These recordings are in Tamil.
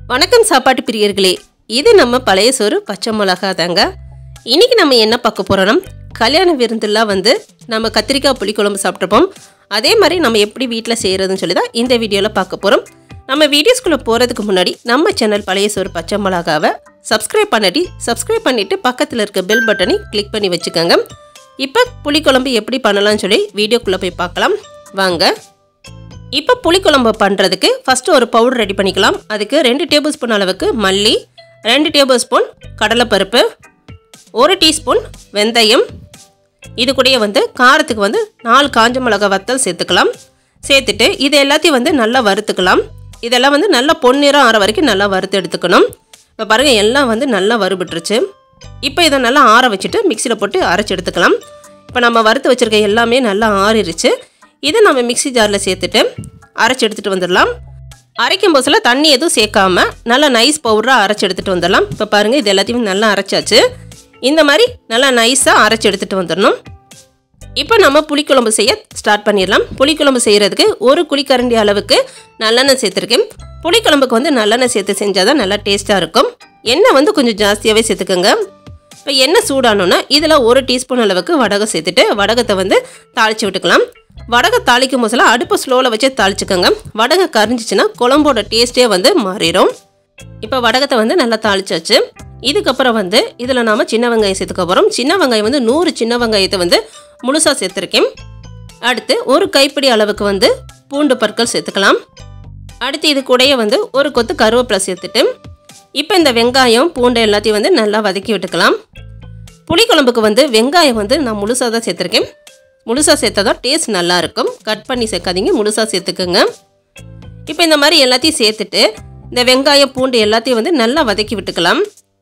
வணக்கம் சாப்பாட்டு பிரியர்களே இது நம்ம பழைய சோறு பச்சை மிளகா தாங்க இன்னைக்கு நம்ம என்ன பார்க்க போறோம்னா கல்யாண விருந்துலாம் வந்து நம்ம கத்திரிக்காய் புளிக்குழம்பு சாப்பிட்ருப்போம் அதே மாதிரி நம்ம எப்படி வீட்டில் செய்கிறதுன்னு சொல்லி தான் இந்த வீடியோவில் பார்க்க போகிறோம் நம்ம வீடியோஸ்குள்ளே போகிறதுக்கு முன்னாடி நம்ம சேனல் பழைய சோறு பச்சை மிளகாவை சப்ஸ்கிரைப் பண்ணாட்டி சப்ஸ்கிரைப் பண்ணிவிட்டு பக்கத்தில் இருக்க பெல் பட்டனை கிளிக் பண்ணி வச்சுக்கோங்க இப்போ புளிக்குழம்பு எப்படி பண்ணலாம்னு சொல்லி வீடியோக்குள்ளே போய் பார்க்கலாம் வாங்க இப்போ புளிக்குழம்பு பண்ணுறதுக்கு ஃபஸ்ட்டு ஒரு பவுடர் ரெடி பண்ணிக்கலாம் அதுக்கு ரெண்டு டேபிள் ஸ்பூன் அளவுக்கு மல்லி ரெண்டு டேபிள் ஸ்பூன் கடலைப்பருப்பு ஒரு டீஸ்பூன் வெந்தயம் இது கூடயே வந்து காரத்துக்கு வந்து நாலு காஞ்ச மிளகா வத்தல் சேர்த்துக்கலாம் சேர்த்துட்டு இது எல்லாத்தையும் வந்து நல்லா வறுத்துக்கலாம் இதெல்லாம் வந்து நல்லா பொன்னிறம் ஆற வரைக்கும் நல்லா வறுத்து எடுத்துக்கணும் இப்போ பாருங்கள் எல்லாம் வந்து நல்லா வறுபட்டுருச்சு இப்போ இதை நல்லா ஆற வச்சுட்டு மிக்சியில் போட்டு அரைச்சி எடுத்துக்கலாம் இப்போ நம்ம வறுத்து வச்சுருக்க எல்லாமே நல்லா ஆறிடுச்சு இதை நம்ம மிக்ஸி ஜாரில் சேர்த்துட்டு அரைச்சி எடுத்துகிட்டு வந்துடலாம் அரைக்கும் போதில் தண்ணி எதுவும் சேர்க்காம நல்லா நைஸ் பவுடராக அரைச்சி எடுத்துகிட்டு வந்துடலாம் இப்போ பாருங்கள் இது எல்லாத்தையும் நல்லா அரைச்சாச்சு இந்த மாதிரி நல்லா நைஸாக அரைச்சி எடுத்துகிட்டு வந்துடணும் இப்போ நம்ம புளிக்குழம்பு செய்ய ஸ்டார்ட் பண்ணிடலாம் புளிக்குழம்பு செய்கிறதுக்கு ஒரு குழிக்கரண்டி அளவுக்கு நல்லெண்ணெய் சேர்த்துருக்கேன் புளிக்குழம்புக்கு வந்து நல்லெண்ணெய் சேர்த்து செஞ்சால் தான் நல்லா டேஸ்ட்டாக இருக்கும் எண்ணெய் வந்து கொஞ்சம் ஜாஸ்தியாகவே சேர்த்துக்கோங்க இப்போ எண்ணெய் சூடானோன்னா இதில் ஒரு டீஸ்பூன் அளவுக்கு வடகம் சேர்த்துட்டு வடகத்தை வந்து தாளித்து விட்டுக்கலாம் வடகை தாளிக்கும் போதுல அடுப்பை ஸ்லோவில் வச்சு தாளிச்சுக்கோங்க வடகை கரிஞ்சிச்சுன்னா குழம்போட டேஸ்ட்டே வந்து மாறிடும் இப்போ வடகத்தை வந்து நல்லா தாளிச்சாச்சு இதுக்கப்புறம் வந்து இதில் நாம் சின்ன வெங்காயம் சேர்த்துக்க போகிறோம் சின்ன வெங்காயம் வந்து நூறு சின்ன வெங்காயத்தை வந்து முழுசாக சேர்த்துருக்கேன் அடுத்து ஒரு கைப்பிடி அளவுக்கு வந்து பூண்டு பற்கள் சேர்த்துக்கலாம் அடுத்து இது கூடயே வந்து ஒரு கொத்து கருவேப்பிலை சேர்த்துட்டு இப்போ இந்த வெங்காயம் பூண்டு எல்லாத்தையும் வந்து நல்லா வதக்கி விட்டுக்கலாம் புளிக்குழம்புக்கு வந்து வெங்காயம் வந்து நான் முழுசாக தான் சேர்த்துருக்கேன் முழுசாக சேர்த்தா தான் டேஸ்ட் நல்லாயிருக்கும் கட் பண்ணி சேர்க்காதீங்க முழுசாக சேர்த்துக்குங்க இப்போ இந்த மாதிரி எல்லாத்தையும் சேர்த்துட்டு இந்த வெங்காயம் பூண்டு எல்லாத்தையும் வந்து நல்லா வதக்கி விட்டுக்கலாம்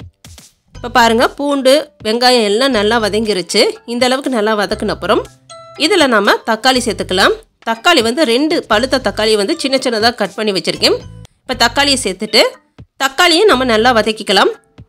இப்போ பாருங்கள் பூண்டு வெங்காயம் எல்லாம் நல்லா வதங்கிருச்சு இந்த அளவுக்கு நல்லா வதக்கின அப்புறம் இதில் நம்ம தக்காளி சேர்த்துக்கலாம் தக்காளி வந்து ரெண்டு பழுத்த தக்காளி வந்து சின்ன சின்னதாக கட் பண்ணி வச்சுருக்கேன் இப்போ தக்காளியை சேர்த்துட்டு தக்காளியும் நம்ம நல்லா வதக்கிக்கலாம்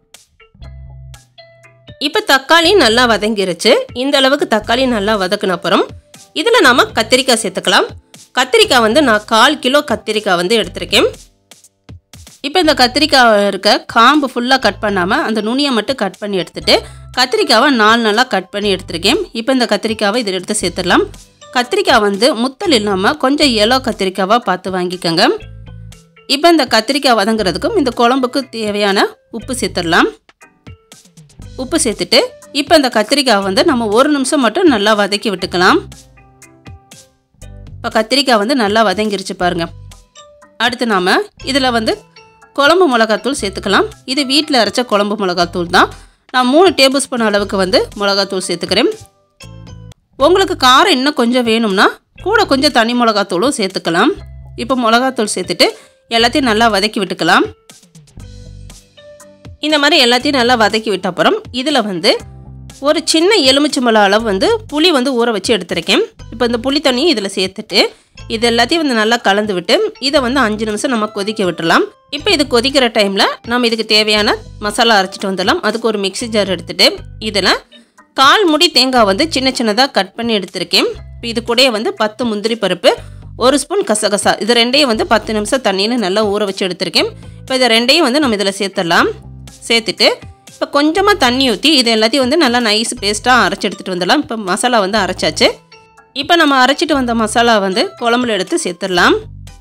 இப்போ தக்காளி நல்லா வதங்கிருச்சு இந்த அளவுக்கு தக்காளி நல்லா வதக்கின அப்புறம் இதில் நாம் கத்திரிக்காய் சேர்த்துக்கலாம் கத்திரிக்காய் வந்து நான் கால் கிலோ கத்திரிக்காய் வந்து எடுத்திருக்கேன் இப்போ இந்த கத்திரிக்காய் இருக்க காம்பு ஃபுல்லாக கட் பண்ணாமல் அந்த நுனியை மட்டும் கட் பண்ணி எடுத்துட்டு கத்திரிக்காவை நாலு நாளாக கட் பண்ணி எடுத்திருக்கேன் இப்போ இந்த கத்திரிக்காவை இதில் எடுத்து சேர்த்துடலாம் கத்திரிக்காய் வந்து முத்தல் இல்லாமல் கொஞ்சம் எலோ கத்திரிக்காவாக பார்த்து வாங்கிக்கோங்க இப்போ இந்த கத்திரிக்காய் வதங்குறதுக்கும் இந்த குழம்புக்கு தேவையான உப்பு சேர்த்துடலாம் உப்பு சேர்த்துட்டு இப்போ இந்த கத்திரிக்காய் வந்து நம்ம ஒரு நிமிஷம் மட்டும் நல்லா வதக்கி விட்டுக்கலாம் இப்போ கத்திரிக்காய் வந்து நல்லா வதங்கிருச்சு பாருங்கள் அடுத்து நாம் இதில் வந்து குழம்பு மிளகாத்தூள் சேர்த்துக்கலாம் இது வீட்டில் அரைச்ச குழம்பு மிளகாத்தூள் தான் நான் மூணு டேபிள் ஸ்பூன் அளவுக்கு வந்து மிளகாத்தூள் சேர்த்துக்கிறேன் உங்களுக்கு காரம் இன்னும் கொஞ்சம் வேணும்னா கூட கொஞ்சம் தனி மிளகாத்தூளும் சேர்த்துக்கலாம் இப்போ மிளகாத்தூள் சேர்த்துட்டு எல்லாத்தையும் நல்லா வதக்கி விட்டுக்கலாம் இந்த மாதிரி எல்லாத்தையும் நல்லா வதக்கி விட்ட அப்புறம் இதில் வந்து ஒரு சின்ன எலுமிச்சம்பழம் அளவு வந்து புளி வந்து ஊற வச்சு எடுத்திருக்கேன் இப்போ இந்த புளி தண்ணியும் இதில் சேர்த்துட்டு இது எல்லாத்தையும் வந்து நல்லா கலந்து விட்டு இதை வந்து அஞ்சு நிமிஷம் நம்ம கொதிக்க விட்டுடலாம் இப்போ இது கொதிக்கிற டைமில் நம்ம இதுக்கு தேவையான மசாலா அரைச்சிட்டு வந்துடலாம் அதுக்கு ஒரு மிக்ஸி ஜார் எடுத்துகிட்டு இதில் கால் முடி தேங்காய் வந்து சின்ன சின்னதாக கட் பண்ணி எடுத்திருக்கேன் இப்போ இது கூடயே வந்து பத்து முந்திரி பருப்பு ஒரு ஸ்பூன் கசகசா இது ரெண்டையும் வந்து பத்து நிமிஷம் தண்ணியில் நல்லா ஊற வச்சு எடுத்திருக்கேன் இப்போ இதை ரெண்டையும் வந்து நம்ம இதில் சேர்த்துடலாம் சேர்த்துட்டு இப்போ கொஞ்சமாக தண்ணி ஊற்றி இது எல்லாத்தையும் வந்து நல்லா நைஸ் பேஸ்ட்டாக அரைச்சி எடுத்துகிட்டு வந்துடலாம் இப்போ மசாலா வந்து அரைச்சாச்சு இப்போ நம்ம அரைச்சிட்டு வந்த மசாலா வந்து குழம்புல எடுத்து சேர்த்துடலாம்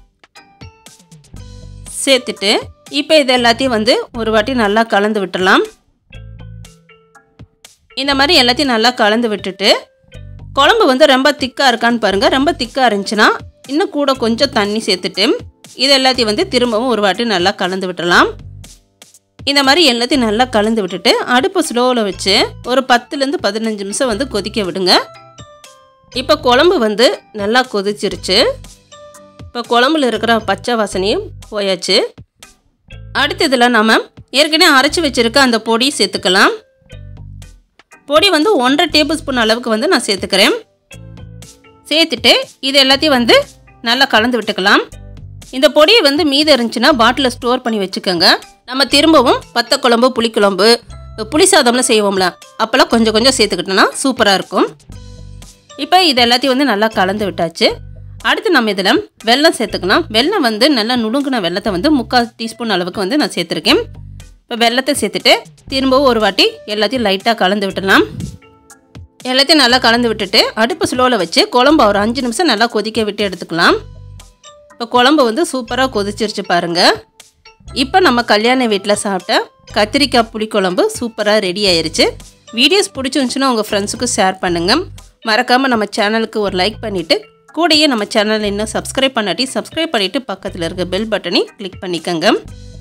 சேர்த்துட்டு இப்போ இது எல்லாத்தையும் வந்து ஒரு வாட்டி நல்லா கலந்து விட்டுடலாம் இந்த மாதிரி எல்லாத்தையும் நல்லா கலந்து விட்டுட்டு குழம்பு வந்து ரொம்ப திக்காக இருக்கான்னு பாருங்கள் ரொம்ப திக்காக இருந்துச்சுன்னா இன்னும் கூட கொஞ்சம் தண்ணி சேர்த்துட்டு இது எல்லாத்தையும் வந்து திரும்பவும் ஒரு வாட்டி நல்லா கலந்து விட்டுடலாம் இந்த மாதிரி எல்லாத்தையும் நல்லா கலந்து விட்டுட்டு அடுப்பு ஸ்லோவில் வச்சு ஒரு பத்துலேருந்து பதினஞ்சு நிமிஷம் வந்து கொதிக்க விடுங்க இப்போ குழம்பு வந்து நல்லா கொதிச்சிருச்சு இப்போ குழம்புல இருக்கிற பச்சை வாசனையும் போயாச்சு அடுத்து இதில் நம்ம ஏற்கனவே அரைச்சி வச்சுருக்க அந்த பொடி சேர்த்துக்கலாம் பொடி வந்து ஒன்றரை டேபிள் ஸ்பூன் அளவுக்கு வந்து நான் சேர்த்துக்கிறேன் சேர்த்துட்டு இது எல்லாத்தையும் வந்து நல்லா கலந்து விட்டுக்கலாம் இந்த பொடியை வந்து மீதி இருந்துச்சுன்னா பாட்டிலில் ஸ்டோர் பண்ணி வச்சுக்கோங்க நம்ம திரும்பவும் பத்த குழம்பு புளிக்குழம்பு புளி சாதம்லாம் செய்வோம்ல அப்போல்லாம் கொஞ்சம் கொஞ்சம் சேர்த்துக்கிட்டோன்னா சூப்பராக இருக்கும் இப்போ இது எல்லாத்தையும் வந்து நல்லா கலந்து விட்டாச்சு அடுத்து நம்ம இதில் வெல்லம் சேர்த்துக்கலாம் வெல்லம் வந்து நல்லா நுணுங்கின வெல்லத்தை வந்து முக்கால் டீஸ்பூன் அளவுக்கு வந்து நான் சேர்த்துருக்கேன் இப்போ வெல்லத்தை சேர்த்துட்டு திரும்பவும் ஒரு வாட்டி எல்லாத்தையும் லைட்டாக கலந்து விட்டுடலாம் எல்லாத்தையும் நல்லா கலந்து விட்டுட்டு அடுப்பு ஸ்லோவில் வச்சு குழம்பு ஒரு அஞ்சு நிமிஷம் நல்லா கொதிக்க விட்டு எடுத்துக்கலாம் இப்போ குழம்பு வந்து சூப்பராக கொதிச்சிருச்சு பாருங்கள் இப்போ நம்ம கல்யாண வீட்டில் சாப்பிட்ட கத்திரிக்காய் புளிக்குழம்பு சூப்பராக ரெடி ஆயிருச்சு வீடியோஸ் பிடிச்சிருந்துச்சுன்னா உங்கள் ஃப்ரெண்ட்ஸுக்கும் ஷேர் பண்ணுங்கள் மறக்காமல் நம்ம சேனலுக்கு ஒரு லைக் பண்ணிவிட்டு கூடயே நம்ம சேனலை இன்னும் சப்ஸ்கிரைப் பண்ணாட்டி சப்ஸ்கிரைப் பண்ணிவிட்டு பக்கத்தில் இருக்க பெல் பட்டனை கிளிக் பண்ணிக்கோங்க